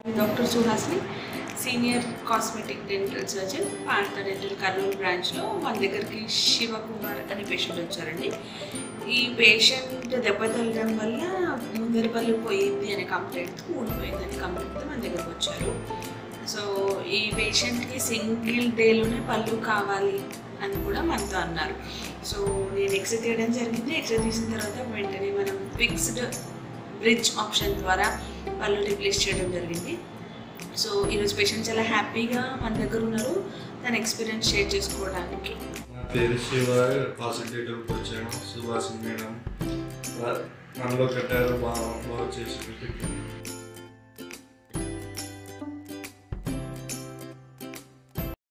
doctor Suhasini senior cosmetic dental surgeon Partha dental Kurnool బ్రాంచ్లో మన దగ్గరికి శివకుమార్ అనే పేషెంట్ వచ్చారండి ఈ పేషెంట్ దెబ్బ తగలడం వల్ల ముందర పళ్ళు పోయింది అనే కంప్లైంట్ ఊడిపోయింది అనే కంప్లైంట్తో మన దగ్గరకు వచ్చారు సో ఈ పేషెంట్కి సింగిల్ డేలోనే పళ్ళు కావాలి అని కూడా మనతో అన్నారు సో నేను ఎక్స్రే తీయడం జరిగింది ఎక్స్రే తీసిన తర్వాత వెంటనే మనం ఫిక్స్డ్ బ్రిడ్జ్ ఆప్షన్ ద్వారా పళ్ళు రిప్లేస్ చేయడం జరిగింది సో ఈరోజు పేషెంట్ చాలా హ్యాపీగా మన దగ్గర ఉన్నారు తన ఎక్స్పీరియన్స్ షేర్ చేసుకోవడానికి నా పేరు శివ పాజిటివ్కి వచ్చాను సుభాష్ మేడం మనలో కట్టారు బాగా బాగా చేసి